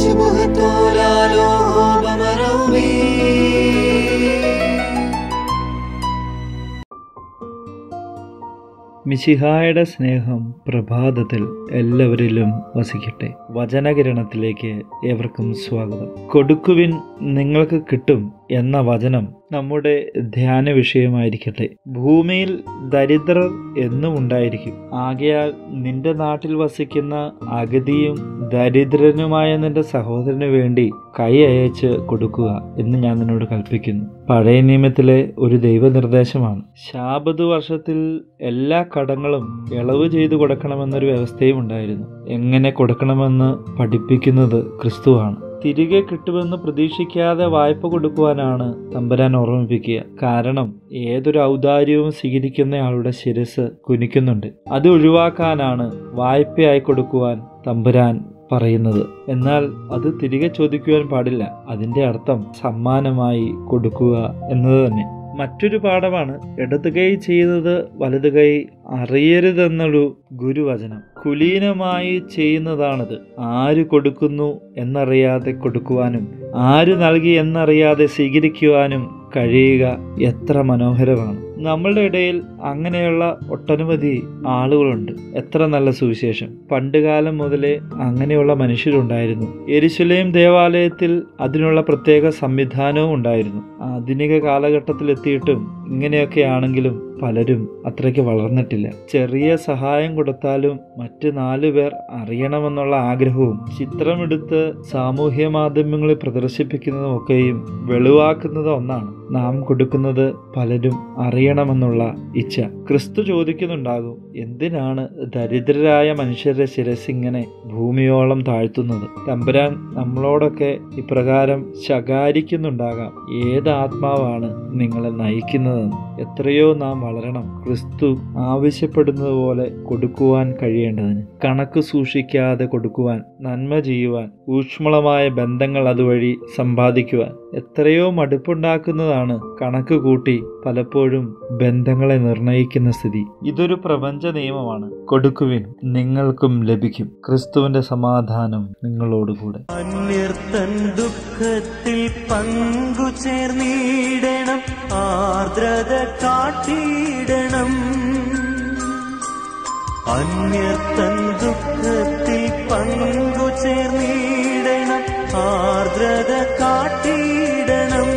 شبهة له بمرومي മിശിഹായുടെ സ്നേഹം പ്രഭാതത്തിൽ എല്ലാവരിലും വസിക്കട്ടെ വചനകിരണത്തിലേക്ക് ഏവർക്കും സ്വാഗതം കൊടുക്കുവിൻ നിങ്ങൾക്ക് കിട്ടും എന്ന വചനം നമ്മുടെ ധ്യാന വിഷയമായിരിക്കട്ടെ ഭൂമിയിൽ ദരിദ്രർ എന്നും ഉണ്ടായിരിക്കും ആകയാൽ നിന്റെ നാട്ടിൽ വസിക്കുന്ന അഗതിയും ദരിദ്രനുമായ നിന്റെ സഹോദരന് വേണ്ടി കൈ അയച്ച് കൊടുക്കുക എന്ന് ഞാൻ നിന്നോട് കൽപ്പിക്കുന്നു പഴയ നിയമത്തിലെ ഒരു ദൈവനിർദ്ദേശമാണ് ശാബത് വർഷത്തിൽ എല്ലാ കടങ്ങളും ഇളവ് ചെയ്തു കൊടുക്കണമെന്നൊരു വ്യവസ്ഥയും ഉണ്ടായിരുന്നു എങ്ങനെ കൊടുക്കണമെന്ന് പഠിപ്പിക്കുന്നത് ക്രിസ്തുവാണ് തിരികെ കിട്ടുമെന്ന് പ്രതീക്ഷിക്കാതെ വായ്പ കൊടുക്കുവാനാണ് തമ്പുരാൻ ഓർമ്മിപ്പിക്കുക കാരണം ഏതൊരു ഔദാര്യവും സ്വീകരിക്കുന്നയാളുടെ ശിരസ് കുനിക്കുന്നുണ്ട് അത് ഒഴിവാക്കാനാണ് വായ്പയായി കൊടുക്കുവാൻ തമ്പുരാൻ പറയുന്നത് എന്നാൽ അത് തിരികെ ചോദിക്കുവാൻ പാടില്ല അതിന്റെ അർത്ഥം സമ്മാനമായി കൊടുക്കുക എന്നത് തന്നെ മറ്റൊരു പാഠമാണ് ഇടത് കൈ ചെയ്തത് വലത് കൈ അറിയരുതെന്നൊരു ഗുരുവചനം കുലീനമായി ചെയ്യുന്നതാണത് ആര് കൊടുക്കുന്നു എന്നറിയാതെ കൊടുക്കുവാനും ആര് നൽകി എന്നറിയാതെ സ്വീകരിക്കുവാനും കഴിയുക എത്ര മനോഹരമാണ് നമ്മളുടെ ഇടയിൽ അങ്ങനെയുള്ള ഒട്ടനവധി ആളുകളുണ്ട് എത്ര നല്ല സുവിശേഷം പണ്ടുകാലം മുതലേ അങ്ങനെയുള്ള മനുഷ്യരുണ്ടായിരുന്നു എരിശുലേം ദേവാലയത്തിൽ അതിനുള്ള പ്രത്യേക സംവിധാനവും ഉണ്ടായിരുന്നു ആധുനിക കാലഘട്ടത്തിൽ എത്തിയിട്ടും ഇങ്ങനെയൊക്കെ ആണെങ്കിലും പലരും അത്രയ്ക്ക് വളർന്നിട്ടില്ല ചെറിയ സഹായം കൊടുത്താലും മറ്റ് നാലു പേർ അറിയണമെന്നുള്ള ആഗ്രഹവും ചിത്രമെടുത്ത് സാമൂഹ്യ മാധ്യമങ്ങളിൽ പ്രദർശിപ്പിക്കുന്നതും ഒക്കെയും വെളിവാക്കുന്നത് ഒന്നാണ് നാം കൊടുക്കുന്നത് പലരും അറിയണമെന്നുള്ള ഇച്ഛ ക്രിസ്തു ചോദിക്കുന്നുണ്ടാകും എന്തിനാണ് ദരിദ്രരായ മനുഷ്യരുടെ ശിരസിങ്ങനെ ഭൂമിയോളം താഴ്ത്തുന്നത് തമ്പുരാൻ നമ്മളോടൊക്കെ ഇപ്രകാരം ശകാരിക്കുന്നുണ്ടാകാം ഏത് ആത്മാവാണ് നിങ്ങളെ നയിക്കുന്നതെന്ന് എത്രയോ നാം വളരണം ക്രിസ്തു ആവശ്യപ്പെടുന്നത് പോലെ കൊടുക്കുവാൻ കഴിയേണ്ടതിന് കണക്ക് സൂക്ഷിക്കാതെ കൊടുക്കുവാൻ നന്മ ചെയ്യുവാൻ ഊഷ്മളമായ ബന്ധങ്ങൾ അതുവഴി സമ്പാദിക്കുവാൻ എത്രയോ മടുപ്പുണ്ടാക്കുന്നതാണ് കണക്ക് കൂട്ടി പലപ്പോഴും ബന്ധങ്ങളെ നിർണയിക്കുന്ന സ്ഥിതി ഇതൊരു പ്രപഞ്ച നിയമമാണ് കൊടുക്കുവിൻ നിങ്ങൾക്കും ലഭിക്കും ക്രിസ്തുവിന്റെ സമാധാനം നിങ്ങളോടുകൂടെ അന്യർ തൻ ദുഃഖത്തിൽ പങ്കു ചേർന്നിടണം ആർദ്രത കാട്ടിയിടണം അന്യർ തൻ ദുഃഖത്തിൽ പങ്കു ചേർന്നിടണം ആർദ്രത കാട്ടിയിടണം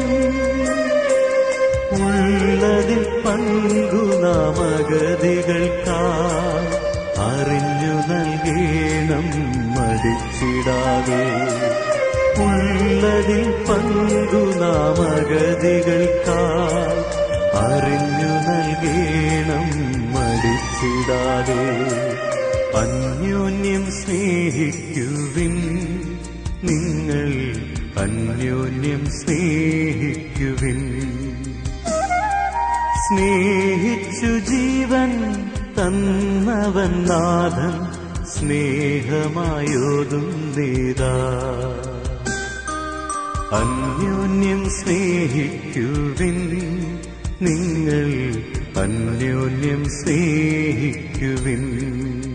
ഉള്ളതിൽ പങ്കു നാമഗതികൾക്കാ അറിഞ്ഞു നൽകേണം മടിച്ചിടാതെ ഉള്ളതിൽ പങ്കു നാമഗതികൾക്കാ അറിഞ്ഞു നൽകേണം മടിച്ചിടാതെ അന്യോന്യം സ്നേഹിക്കുവിൻ നിങ്ങൾ അന്യോന്യം സ്നേഹിക്കുവിൻ സ്നേഹിച്ചു ജീവൻ തന്നവൻ നാഥൻ സ്നേഹമായോതും നേതാ അന്യോന്യം സ്നേഹിക്കുവിൻ നിങ്ങൾ അന്യോന്യം സ്നേഹിക്കുവിൻ